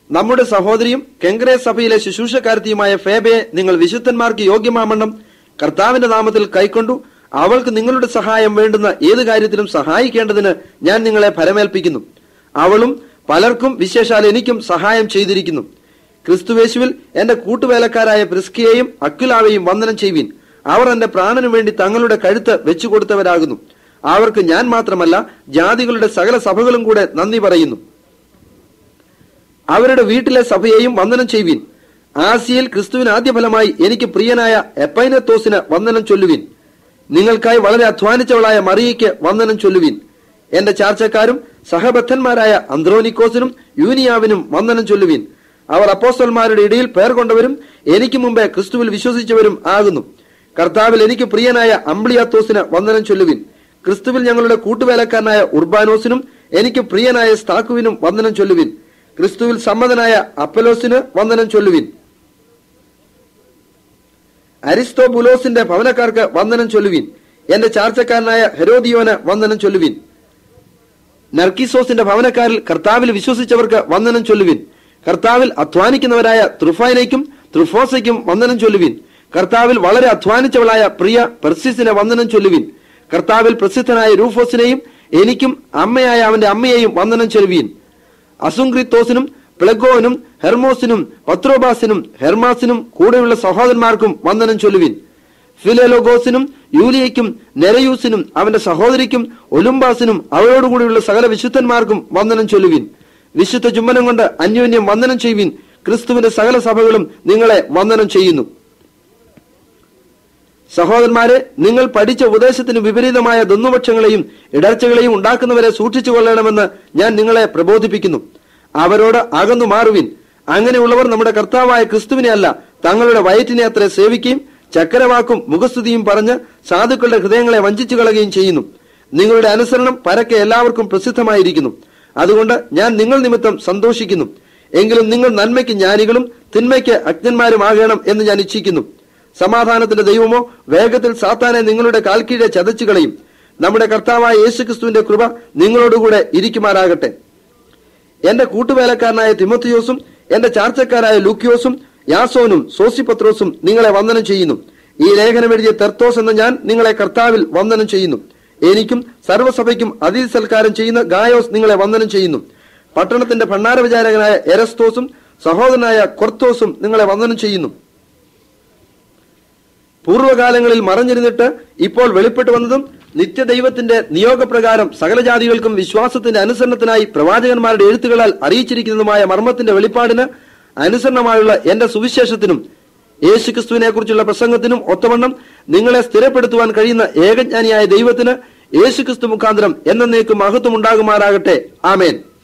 നമ്മുടെ സഹോദരിയും കെങ്കരെ സഭയിലെ ശുശ്രൂഷക്കാരത്തിയുമായ ഫേബയെ നിങ്ങൾ വിശുദ്ധന്മാർക്ക് യോഗ്യമാമണ്ണം കർത്താവിന്റെ നാമത്തിൽ കൈക്കൊണ്ടു അവൾക്ക് നിങ്ങളുടെ സഹായം വേണ്ടുന്ന ഏത് കാര്യത്തിലും സഹായിക്കേണ്ടതിന് ഞാൻ നിങ്ങളെ ഫലമേൽപ്പിക്കുന്നു അവളും പലർക്കും വിശേഷാൽ എനിക്കും സഹായം ചെയ്തിരിക്കുന്നു ക്രിസ്തുവേശുവിൽ എന്റെ കൂട്ടുവേലക്കാരായ പ്രിസ്കിയെയും അക്കുലാവെയും വന്ദനം ചെയ്യുവിൻ അവർ എന്റെ പ്രാണനു വേണ്ടി തങ്ങളുടെ കഴുത്ത് വെച്ചു കൊടുത്തവരാകുന്നു അവർക്ക് ഞാൻ മാത്രമല്ല ജാതികളുടെ സകല സഭകളും കൂടെ നന്ദി പറയുന്നു അവരുടെ വീട്ടിലെ സഭയെയും വന്ദനം ചെയ്യുവിൻ ആസിയയിൽ ക്രിസ്തുവിന് ആദ്യ ഫലമായി എനിക്ക് പ്രിയനായ എപ്പൈനത്തോസിന് വന്ദനം ചൊല്ലുവിൻ നിങ്ങൾക്കായി വളരെ അധ്വാനിച്ചവളായ മറിയയ്ക്ക് വന്ദനം ചൊല്ലുവിൻ എന്റെ ചാർച്ചക്കാരും സഹബദ്ധന്മാരായ അന്ത്രോനിക്കോസിനും യൂനിയാവിനും വന്ദനം ചൊല്ലുവിൻ അവർ അപ്പോസ്തലന്മാരുടെ ഇടയിൽ പേർ കൊണ്ടവരും എനിക്ക് മുമ്പേ ക്രിസ്തുവിൽ വിശ്വസിച്ചവരും ആകുന്നു കർത്താവിൽ എനിക്ക് പ്രിയനായ അമ്പിളിയാത്തോസിന് വന്ദനം ചൊല്ലുവിൻ ക്രിസ്തുവിൽ ഞങ്ങളുടെ കൂട്ടുവേലക്കാരനായ ഉർബാനോസിനും എനിക്ക് പ്രിയനായ സ്താക്കുവിനും വന്ദനം ചൊല്ലുവിൻ ക്രിസ്തുവിൽ സമ്മതനായ അപ്പലോസിന് വന്ദനം ചൊല്ലുവിൻ അരിസ്തോബുലോസിന്റെ ഭവനക്കാർക്ക് വന്ദനം ചൊല്ലുവിൻ എന്റെ ചാർച്ചക്കാരനായ ഹെരോദിയോന് വന്ദനം ചൊല്ലുവിൻ നർക്കിസോസിന്റെ ഭവനക്കാരിൽ കർത്താവിൽ വിശ്വസിച്ചവർക്ക് വന്ദനം ചൊല്ലുവിൻ കർത്താവിൽ അധ്വാനിക്കുന്നവരായ ത്രുഫൈനയ്ക്കും ത്രുഫോസയ്ക്കും വന്ദനം ചൊല്ലുവിൻ കർത്താവിൽ വളരെ അധ്വാനിച്ചവളായ പ്രിയ പെർസിസിനെ വന്ദനം ചൊല്ലുവിൻ കർത്താവിൽ പ്രസിദ്ധനായ രൂഫോസിനെയും എനിക്കും അമ്മയായ അവന്റെ അമ്മയെയും വന്ദനം ചൊല്ലുവീൻ അസുങ്ക്രിത്തോസിനും പ്ലഗോനും ഹെർമോസിനും പത്രോബാസിനും ഹെർമാസിനും കൂടെയുള്ള സഹോദരന്മാർക്കും വന്ദനം ചൊല്ലുവിൻ ഫിലലോഗോസിനും യൂലിയയ്ക്കും നെരയൂസിനും അവന്റെ സഹോദരിക്കും ഒലുംബാസിനും അവരോടുകൂടിയുള്ള സകല വിശുദ്ധന്മാർക്കും വന്ദനം ചൊല്ലുവിൻ വിശുദ്ധ ചുംബനം കൊണ്ട് അന്യോന്യം വന്ദനം ചെയ്യുവിൻ ക്രിസ്തുവിന്റെ സകല സഭകളും നിങ്ങളെ വന്ദനം ചെയ്യുന്നു സഹോദരന്മാരെ നിങ്ങൾ പഠിച്ച ഉപദേശത്തിന് വിപരീതമായ ദുന്നുപക്ഷങ്ങളെയും ഇടർച്ചകളെയും ഉണ്ടാക്കുന്നവരെ സൂക്ഷിച്ചു കൊള്ളണമെന്ന് ഞാൻ നിങ്ങളെ പ്രബോധിപ്പിക്കുന്നു അവരോട് അകന്നു മാറുവിൻ അങ്ങനെയുള്ളവർ നമ്മുടെ കർത്താവായ ക്രിസ്തുവിനെ അല്ല തങ്ങളുടെ വയറ്റിനെ അത്ര സേവിക്കുകയും ചക്കരവാക്കും മുഖസ്തുതിയും പറഞ്ഞ് സാധുക്കളുടെ ഹൃദയങ്ങളെ വഞ്ചിച്ചു കളയുകയും ചെയ്യുന്നു നിങ്ങളുടെ അനുസരണം പരക്കെ എല്ലാവർക്കും പ്രസിദ്ധമായിരിക്കുന്നു അതുകൊണ്ട് ഞാൻ നിങ്ങൾ നിമിത്തം സന്തോഷിക്കുന്നു എങ്കിലും നിങ്ങൾ നന്മയ്ക്ക് ജ്ഞാനികളും തിന്മയ്ക്ക് അജ്ഞന്മാരുമാകണം എന്ന് ഞാൻ ഇച്ഛിക്കുന്നു സമാധാനത്തിന്റെ ദൈവമോ വേഗത്തിൽ സാത്താനെ നിങ്ങളുടെ കാൽക്കീഴെ ചതച്ചു കളയും നമ്മുടെ കർത്താവായ യേശുക്രിസ്തുവിന്റെ കൃപ നിങ്ങളോടുകൂടെ ഇരിക്കുമാറാകട്ടെ എന്റെ കൂട്ടുവേലക്കാരനായ തിമോത്തിയോസും എന്റെ ചാർച്ചക്കാരായ ലൂക്കിയോസും യാസോനും സോസിപത്രോസും നിങ്ങളെ വന്ദനം ചെയ്യുന്നു ഈ ലേഖനം എഴുതിയ തെർത്തോസ് എന്ന ഞാൻ നിങ്ങളെ കർത്താവിൽ വന്ദനം ചെയ്യുന്നു എനിക്കും സർവ്വസഭയ്ക്കും അതിഥി സൽക്കാരം ചെയ്യുന്ന ഗായോസ് നിങ്ങളെ വന്ദനം ചെയ്യുന്നു പട്ടണത്തിന്റെ ഭണ്ണാര വിചാരകനായ എരസ്തോസും സഹോദരനായ കൊർത്തോസും നിങ്ങളെ വന്ദനം ചെയ്യുന്നു പൂർവ്വകാലങ്ങളിൽ മറഞ്ഞിരുന്നിട്ട് ഇപ്പോൾ വെളിപ്പെട്ടു വന്നതും നിത്യദൈവത്തിന്റെ നിയോഗപ്രകാരം സകല ജാതികൾക്കും വിശ്വാസത്തിന്റെ അനുസരണത്തിനായി പ്രവാചകന്മാരുടെ എഴുത്തുകളാൽ അറിയിച്ചിരിക്കുന്നതുമായ മർമ്മത്തിന്റെ വെളിപ്പാടിന് അനുസരണമായുള്ള എന്റെ സുവിശേഷത്തിനും യേശുക്രിസ്തുവിനെ കുറിച്ചുള്ള പ്രസംഗത്തിനും ഒത്തവണ്ണം നിങ്ങളെ സ്ഥിരപ്പെടുത്തുവാൻ കഴിയുന്ന ഏകജ്ഞാനിയായ ദൈവത്തിന് യേശുക്രിസ്തു മുഖാന്തരം എന്നേക്കും മഹത്വം ഉണ്ടാകുമാറാകട്ടെ ആമേൻ